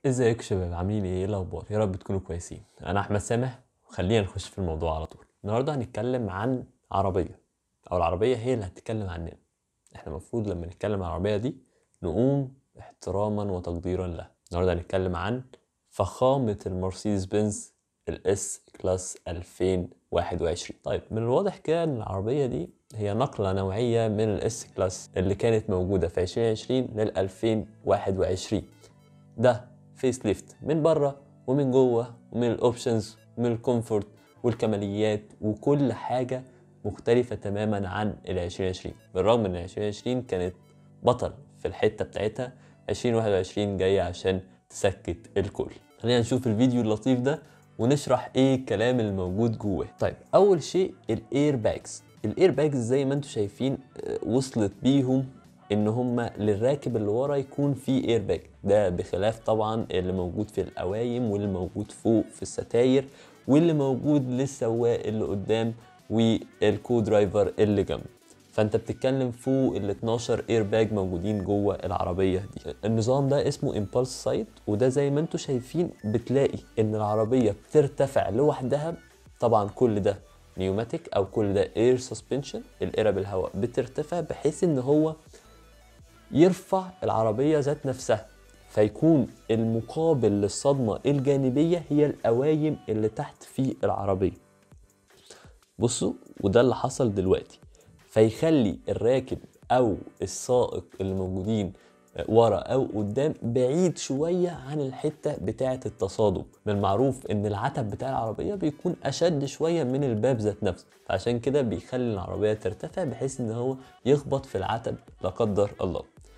ازيكم يا شباب عاملين ايه ايه الاخبار يا رب تكونوا كويسين انا احمد سامح وخلينا نخش في الموضوع على طول النهارده هنتكلم عن عربيه او العربيه هي اللي هتتكلم عننا احنا المفروض لما نتكلم عن العربيه دي نقوم احتراما وتقديرا لها النهارده هنتكلم عن فخامه المرسيدس بنز الاس كلاس 2021 طيب من الواضح كده ان العربيه دي هي نقله نوعيه من الاس كلاس اللي كانت موجوده في 2020 لل 2021 ده فيس ليفت من بره ومن جوه ومن الاوبشنز ومن الكومفورت والكماليات وكل حاجه مختلفه تماما عن ال 2020 بالرغم ان 2020 كانت بطل في الحته بتاعتها 2021 جايه عشان تسكت الكل خلينا نشوف الفيديو اللطيف ده ونشرح ايه الكلام الموجود جواه طيب اول شيء الاير باجز الاير باجز زي ما انتم شايفين آه، وصلت بيهم ان هم للراكب اللي ورا يكون في اير باج ده بخلاف طبعا اللي موجود في القوايم واللي موجود فوق في الستاير واللي موجود للسواق اللي قدام والكو درايفر اللي جنبه فانت بتتكلم فوق ال 12 اير باج موجودين جوه العربيه دي النظام ده اسمه امبulse سايت وده زي ما انتم شايفين بتلاقي ان العربيه بترتفع لوحدها طبعا كل ده نيوماتيك او كل ده اير سسبنشن القرب الهواء بترتفع بحيث ان هو يرفع العربية ذات نفسها فيكون المقابل للصدمة الجانبية هي القوايم اللي تحت في العربية بصوا وده اللي حصل دلوقتي فيخلي الراكب أو السائق اللي موجودين ورا أو قدام بعيد شوية عن الحتة بتاعة التصادم من المعروف إن العتب بتاع العربية بيكون أشد شوية من الباب ذات نفسه فعشان كده بيخلي العربية ترتفع بحيث إن هو يخبط في العتب لا قدر الله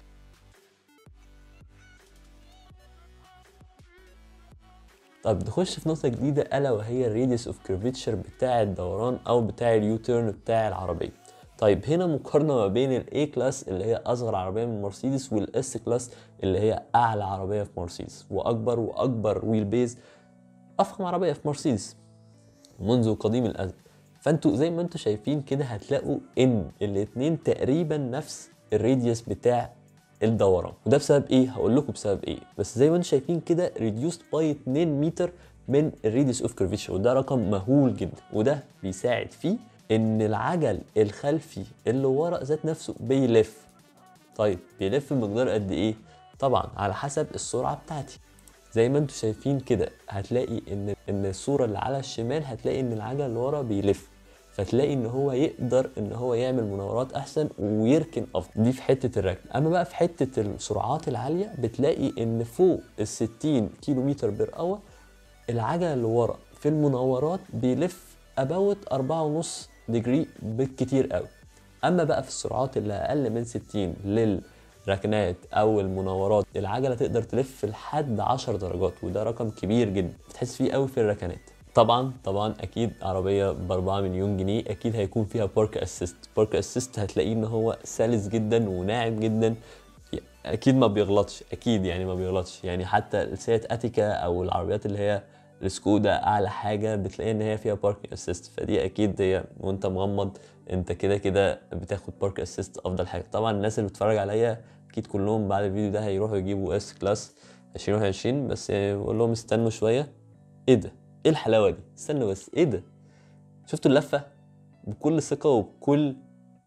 طب نخش في نقطة جديدة ألا وهي الريديوس اوف كيرفيتشر بتاع الدوران أو بتاع اليو تيرن بتاع العربية. طيب هنا مقارنة ما بين الاي كلاس اللي هي أصغر عربية من مرسيدس والاس كلاس اللي هي أعلى عربية في مرسيدس وأكبر وأكبر ويل بيز أفخم عربية في مرسيدس منذ قديم الأزل. فانتوا زي ما انتوا شايفين كده هتلاقوا ان الاتنين تقريبا نفس الراديوس بتاع الدوران وده بسبب ايه هقول لكم بسبب ايه بس زي ما انتم شايفين كده ريديوست باي 2 متر من الريديوس اوف كيرفيتشر وده رقم مهول جدا وده بيساعد فيه ان العجل الخلفي اللي ورا ذات نفسه بيلف طيب بيلف بمقدار قد ايه طبعا على حسب السرعه بتاعتي زي ما انتم شايفين كده هتلاقي ان ان الصوره اللي على الشمال هتلاقي ان العجل اللي ورا بيلف فتلاقي ان هو يقدر ان هو يعمل مناورات احسن ويركن افضل دي في حته الركن اما بقى في حته السرعات العاليه بتلاقي ان فوق ال 60 كيلو متر بير اور العجل اللي ورا في المناورات بيلف اباوت 4.5 ديجري بالكتير قوي اما بقى في السرعات اللي اقل من 60 للركنات او المناورات العجله تقدر تلف لحد 10 درجات وده رقم كبير جدا بتحس فيه قوي في الركنات طبعا طبعا اكيد عربيه ب 4 مليون جنيه اكيد هيكون فيها بارك اسيست بارك اسيست هتلاقيه ان هو سلس جدا وناعم جدا اكيد ما بيغلطش اكيد يعني ما بيغلطش يعني حتى السيات اتيكا او العربيات اللي هي السكودا اعلى حاجه بتلاقي ان هي فيها بارك اسيست فدي اكيد هي وانت مغمض انت كده كده بتاخد بارك اسيست افضل حاجه طبعا الناس اللي بتتفرج عليا اكيد كلهم بعد الفيديو ده هيروحوا يجيبوا اس كلاس 2021 بس بقول لهم استنوا شويه ايه ده ايه الحلاوه دي استنوا بس ايه ده شفتوا اللفه بكل ثقه وبكل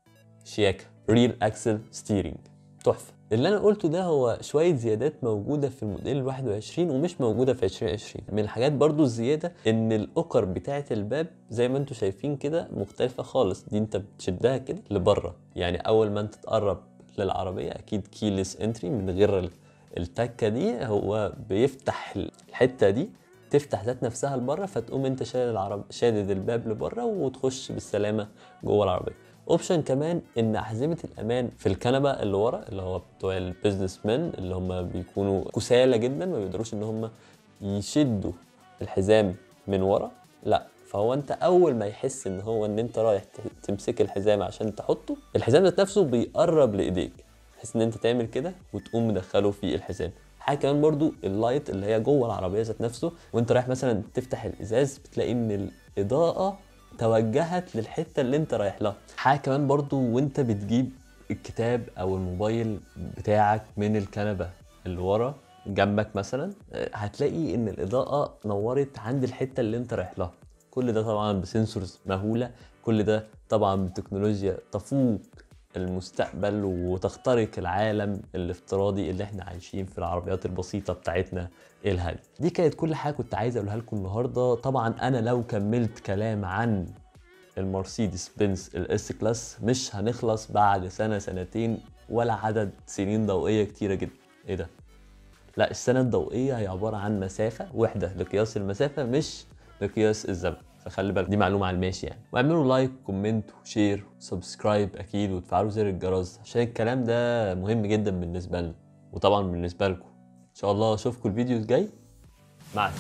شياكه ريل اكسل ستيرنج تحفه اللي انا قلته ده هو شويه زيادات موجوده في الموديل ال 21 ومش موجوده في 2020 من الحاجات برضو الزياده ان الاوكر بتاعه الباب زي ما انتم شايفين كده مختلفه خالص دي انت بتشدها كده لبره يعني اول ما انت تقرب للعربيه اكيد كيلس انتري من غير ال- التكه دي هو بيفتح الحته دي تفتح ذات نفسها لبره فتقوم انت شادد العرب شادد الباب لبره وتخش بالسلامه جوه العربيه اوبشن كمان ان احزمه الامان في الكنبه اللي ورا اللي هو بتوع البيزنس مان اللي هم بيكونوا كسالى جدا ما بيقدروش ان هم يشدوا الحزام من ورا لا فهو انت اول ما يحس ان هو ان انت رايح ت- تمسك الحزام عشان تحطه الحزام ذات نفسه بيقرب لايديك بحيث ان انت تعمل كده وتقوم مدخله في الحزام حاجه كمان برضو اللايت اللي هي جوه العربيه ذات نفسه وانت رايح مثلا تفتح الازاز بتلاقي ان الاضاءه توجهت للحته اللي انت رايح لها حاجه كمان برضو وانت بتجيب الكتاب او الموبايل بتاعك من الكنبه اللي ورا جنبك مثلا آه، هتلاقي ان الاضاءه نورت عند الحته اللي انت رايح لها كل ده طبعا بسنسورز مهوله كل ده طبعا بتكنولوجيا تفوق المستقبل وتخترق العالم الافتراضي اللي احنا عايشين في العربيات البسيطه بتاعتنا الهاديه دي كانت كل حاجه كنت عايز اقولها لكم النهارده طبعا انا لو كملت كلام عن المرسيدس بنز الاس كلاس مش هنخلص بعد سنه سنتين ولا عدد سنين ضوئيه كتيره جدا ايه ده لا السنه الضوئيه هي عباره عن مسافه وحده لقياس المسافه مش لقياس الزمن فخلي بالك دي معلومه على الماشي يعني واعملوا لايك كومنت وشير وسبسكرايب اكيد وتفعلوا زر الجرس عشان الكلام ده مهم جدا بالنسبه لنا وطبعا بالنسبه لكم ان شاء الله اشوفكم الفيديو الجاي مع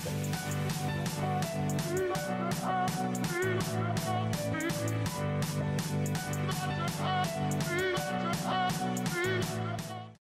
السلامه